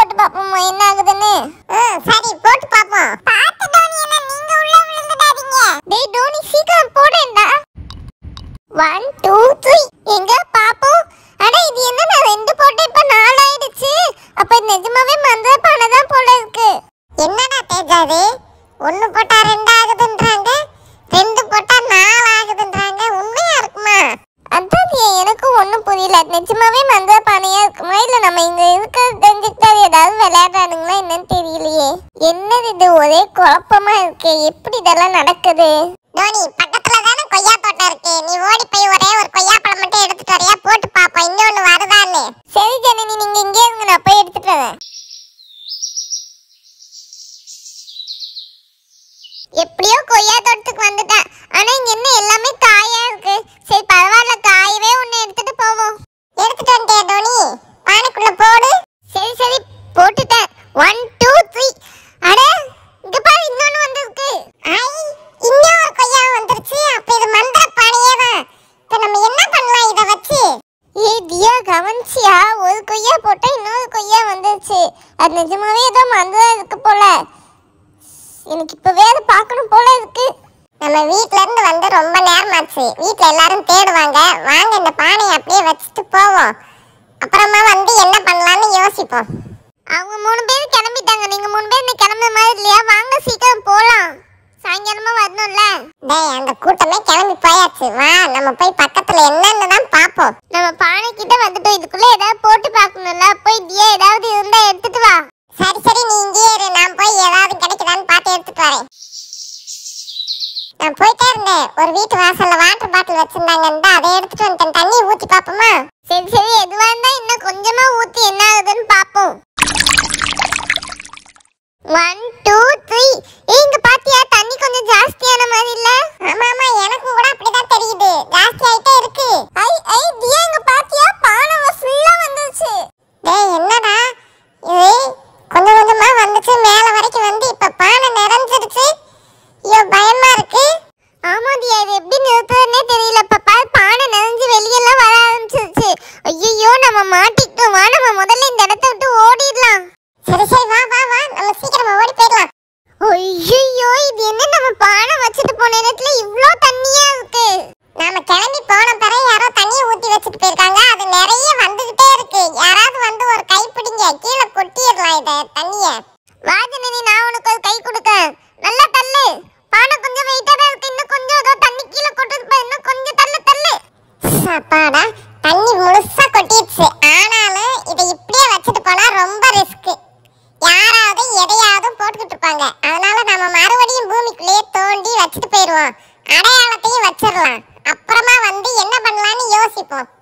போட்டு பாப்போமா என்ன ஆகுதுன்னு சரி போட்டு பாப்போம் பாத்து டோனி என்ன நீங்க உள்ள விழுந்துடாதீங்க டேய் டோனி சீக்கிரம் போடேன்டா ஒன் டூ த்ரீ எங்க பாப்போம் அட இது என்ன நான் ரெண்டு போட்டு இப்ப நாலு ஆயிடுச்சு அப்ப இது நிஜமாவே மந்திர பானை தான் போல இருக்கு என்னடா தேஜா இது ஒண்ணு போட்டா ரெண்டு ஆகுதுன்றாங்க ரெண்டு போட்டா நாலு ஆகுதுன்றாங்க உண்மையா இருக்குமா அதான் ஏன் எனக்கும் ஒன்றும் புரியல நிஜமாவே மந்திர பானையா இருக்குமா இல்ல நம்ம இங்க இருக்க தெரிஞ்சுக்கிட்டு அது ஏதாவது விளையாடுறானுங்களா என்னன்னு தெரியலையே என்னது இது ஒரே குழப்பமா இருக்கு எப்படி இதெல்லாம் நடக்குது டோனி பக்கத்துல தானே கொய்யா தோட்டம் இருக்கு நீ ஓடி போய் ஒரே ஒரு கொய்யா பழம் மட்டும் எடுத்துட்டு வரியா போட்டு பாப்போம் இன்னொன்னு வருதான்னு சரி ஜனனி நீங்க இங்கே இருங்க நான் போய் எடுத்துட்டு வரேன் எப்படியோ கொய்யா தோட்டத்துக்கு வந்துட்டேன் ஆனா இங்க என்ன எல்லாமே காயா இருக்கு சரி பரவாயில்ல காயவே ஒண்ணு எடுத்துட்டு போவோம் எடுத்துட்டு வந்துட்டியா டோனி பானைக்குள்ள போடு சரி சரி போட்டுட்டேன் ஒன் டூ த்ரீ அட இங்க பாரு இன்னொன்னு வந்திருக்கு ஐ இன்னொரு கொய்யா வந்துருச்சு அப்ப இது மந்திர பானையே தான் இப்ப நம்ம என்ன பண்ணலாம் இத வச்சு ஏய் தியா கவனிச்சியா ஒரு கொய்யா போட்டா இன்னொரு கொய்யா வந்துருச்சு அது நிஜமாவே ஏதோ மந்திரம் இருக்கு போல எனக்கு இப்பவே அதை பார்க்கணும் போல இருக்கு நம்ம வீட்ல இருந்து வந்து ரொம்ப நேரமாச்சு வீட்ல எல்லாரும் தேடுவாங்க வாங்க இந்த பானையை அப்படியே வச்சுட்டு போவோம் அப்புறமா வந்து என்ன பண்ணலாம்னு யோசிப்போம் அவங்க மூணு பேர் கிளம்பிட்டாங்க நீங்க மூணு பேர் இன்னும் கிளம்புற மாதிரி இல்லையா வாங்க சீக்கிரம் போலாம் சாயங்காலமா வரணும்ல டேய் அந்த கூட்டமே கிளம்பி போயாச்சு வா நம்ம போய் பக்கத்துல என்னன்னு தான் பாப்போம் நம்ம பானை கிட்ட வந்துட்டோம் இதுக்குள்ள ஏதாவது போட்டு பார்க்கணும்ல போய் தியா ஏதாவது இருந்தா எடுத்துட்டு வா சரி சரி நீ இங்கேயே இரு நான் போய் ஏதாவது கிடைக்குதான்னு பார்த்து எடுத்துட்டு வரேன் நான் போயிட்டே இருந்தேன் ஒரு வீட்டு வாசல்ல வாட்டர் பாட்டில் வச்சிருந்தாங்கன்னு அதை எடுத்துட்டு வந்துட்டேன் தண்ணி ஊத்தி பாப்போமா சரி சரி எதுவா இருந்தா இன்னும் கொஞ்சமா ஊத்தி என்ன ஆகுதுன்னு பாப்போம் ஒன் டூ த்ரீ இங்க பாத்தியா தண்ணி கொஞ்சம் ஜாஸ்தியான மாதிரி இல்ல ஆமா ஆமா எனக்கும் கூட அப்படிதான் தெரியுது ஜாஸ்தி ஆயிட்டே இருக்கு ஐ ஐ தியா இங்க பாத்தியா பானை ஃபுல்லா வந்துருச்சு டேய் என்னடா இது கொஞ்சம் கொஞ்சமா வந்துச்சு மேல வரைக்கும் வந்து இப்ப பானை நிறைஞ்சிருச்சு ஐயோ பயமா இருக்கு ஆமா தியா இது எப்படி நிறுத்துறதுனே தெரியல இப்ப பாரு பானை நிறைஞ்சு வெளியெல்லாம் வர ஆரம்பிச்சிருச்சு ஐயோ நம்ம மாட்டிக்கிட்டோம் வா நம்ம முதல்ல இந்த இடத்த விட்டு ஓடிடலாம் சரி சரி வா வா வா நம்ம சீக்கிரமா ஓடி போயிடலாம் ஐயோ இது என்ன நம்ம பானை வச்சுட்டு போன இடத்துல இவ்ளோ தண்ணியா இருக்கு நாம கிளம்பி போன பிறகு யாரோ தண்ணியை ஊத்தி வச்சுட்டு போயிருக்காங்க அது நிறைய வந்துகிட்டே இருக்கு யாராவது வந்து ஒரு கை பிடிங்க கீழே கொட்டிடலாம் இத தண்ணிய வாஜனனி நான் உனக்கு ஒரு கை கொடுக்கேன் நல்லா தள்ளு பானை கொஞ்சம் வெயிட்டா தான் இருக்கு இன்னும் கொஞ்சம் ஏதோ தண்ணி கீழே கொட்டுது பாரு இன்னும் கொஞ்சம் தள்ளு தள்ளு அப்பாடா தண்ணி முழுசா கொட்டிடுச்சு ஆனாலும் இதை இப்படியே வச்சுட்டு போனா ரொம்ப ரிஸ்க் யாராவது எதையாவது போட்டுக்கிட்டு இருப்பாங்க அதனால நம்ம மறுபடியும் பூமிக்குள்ளேயே தோண்டி வச்சுட்டு போயிடுவோம் அடையாளத்தையும் வச்சிடலாம் அப்புறமா வந்து என்ன பண்ணலாம்னு யோசிப்போம்